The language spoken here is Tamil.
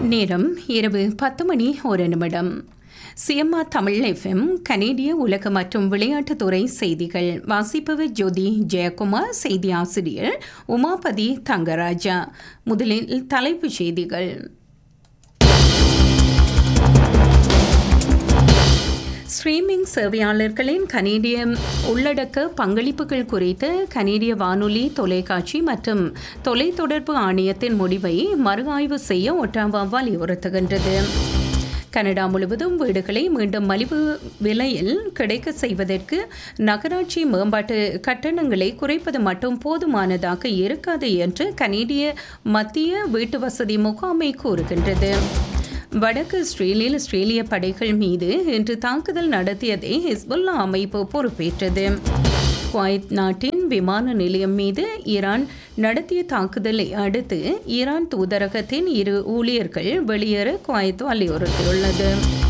நேரம் இரவு பத்து மணி ஒரு நிமிடம் சிஎம்ஆ தமிழ் எஃப்எம் கனேடிய உலக மற்றும் விளையாட்டுத்துறை செய்திகள் வாசிப்பவர் ஜோதி ஜெயக்குமார் செய்தி ஆசிரியர் உமாபதி தங்கராஜா முதலில் தலைப்புச் செய்திகள் ஸ்ட்ரீமிங் சேவையாளர்களின் கனேடிய உள்ளடக்க பங்களிப்புகள் குறித்து கனேடிய வானொலி தொலைக்காட்சி மற்றும் தொலைத்தொடர்பு ஆணையத்தின் முடிவை மறு ஆய்வு செய்ய ஒட்டாவா வலியுறுத்துகின்றது கனடா முழுவதும் வீடுகளை மீண்டும் மலிவு விலையில் கிடைக்க செய்வதற்கு நகராட்சி மேம்பாட்டு கட்டணங்களை குறைப்பது மட்டும் போதுமானதாக இருக்காது என்று கனேடிய மத்திய வீட்டு வசதி முகாமை கூறுகின்றது வடக்கு இஸ்ரேலில் இஸ்ரேலிய படைகள் மீது இன்று தாக்குதல் நடத்தியதை ஹிஸ்புல்லா அமைப்பு பொறுப்பேற்றது குவைத் நாட்டின் விமான நிலையம் மீது ஈரான் நடத்திய தாக்குதலை அடுத்து ஈரான் தூதரகத்தின் இரு ஊழியர்கள் வெளியேற குவைத் வலியுறுத்தியுள்ளது